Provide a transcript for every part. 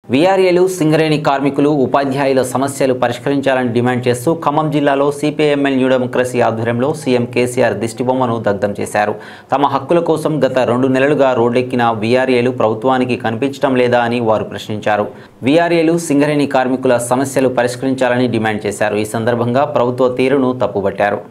వీఆర్ఏలు సింగరేణి కార్మికులు ఉపాధ్యాయుల సమస్యలు పరిష్కరించాలని డిమాండ్ చేస్తూ ఖమ్మం జిల్లాలో సిపిఐఎంఎల్ న్యూ డెమోక్రసీ ఆధ్వర్యంలో సీఎం కేసీఆర్ దిష్టిబొమ్మను దగ్ధం చేశారు తమ హక్కుల కోసం గత రెండు నెలలుగా రోడ్డెక్కిన వీఆర్ఏలు ప్రభుత్వానికి కనిపించడం లేదా అని వారు ప్రశ్నించారు వీఆర్ఏలు సింగరేణి కార్మికుల సమస్యలు పరిష్కరించాలని డిమాండ్ చేశారు ఈ సందర్భంగా ప్రభుత్వ తీరును తప్పుబట్టారు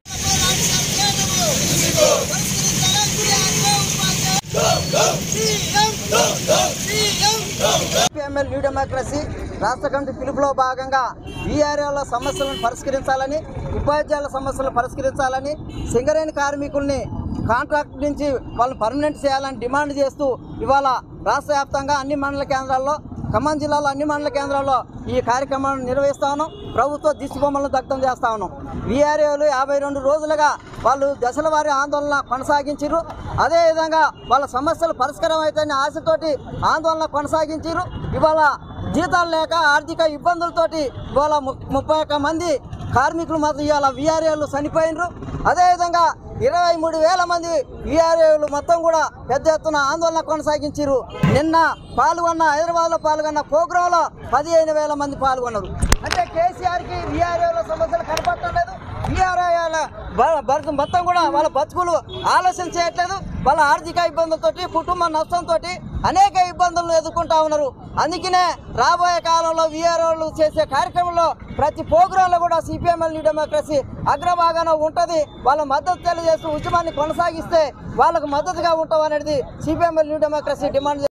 సిపిఎంఎల్ న్యూ డెమోక్రసీ రాష్ట్ర కమిటీ పిలుపులో భాగంగా వీఆర్ఏల సమస్యలను పరిష్కరించాలని ఉపాధ్యాయుల సమస్యలను పరిష్కరించాలని సింగరేణి కార్మికుల్ని కాంట్రాక్ట్ నుంచి వాళ్ళని పర్మనెంట్ చేయాలని డిమాండ్ చేస్తూ ఇవాళ రాష్ట్ర వ్యాప్తంగా అన్ని మండల కేంద్రాల్లో ఖమ్మం జిల్లాలో అన్ని మండల కేంద్రాల్లో ఈ కార్యక్రమాన్ని నిర్వహిస్తా ఉన్నాం ప్రభుత్వ దిష్టి బొమ్మలను దగ్ధం చేస్తా ఉన్నాం వీఆర్ఏలు యాభై రెండు రోజులుగా వాళ్ళు దశల వారి ఆందోళన కొనసాగించారు అదేవిధంగా వాళ్ళ సమస్యలు పరిష్కారం అవుతాయని ఆశతోటి ఆందోళన కొనసాగించారు ఇవాళ జీతాలు లేక ఆర్థిక ఇబ్బందులతోటి ఇవాళ ము- ముప్పై ఒక్క మంది కార్మికులు మాత్రం ఇవాళ వీఆర్ఏలు చనిపోయినరు అదేవిధంగా ఇరవై మూడు వేల మంది వీఆర్ఏలు మొత్తం కూడా పెద్ద ఎత్తున ఆందోళన కొనసాగించారు నిన్న పాల్గొన్న హైదరాబాద్లో పాల్గొన్న ప్రోగ్రాంలో పదిహేను వేల మంది పాల్గొన్నారు అంటే కేసీఆర్కి వీఆర్ఏల సమస్యలు కనపడటం లేదు వీఆర్ఏల మొత్తం కూడా వాళ్ళ బతుకులు ఆలోచన చేయట్లేదు వాళ్ళ ఆర్థిక ఇబ్బందులతోటి కుటుంబ నష్టంతో అనేక ఇబ్బందులను ఎదుర్కొంటా ఉన్నారు అందుకనే రాబోయే కాలంలో వీఆర్ఓలు చేసే కార్యక్రమంలో ప్రతి ప్రోగ్రాంలో కూడా సిపిఎంఎల్ న్యూ డెమోక్రసీ అగ్రభాగాన ఉంటుంది వాళ్ళ మద్దతు తెలియజేస్తూ ఉద్యమాన్ని కొనసాగిస్తే వాళ్ళకు మద్దతుగా ఉంటాం అనేది సిపిఎంఎల్ న్యూ డెమోక్రసీ డిమాండ్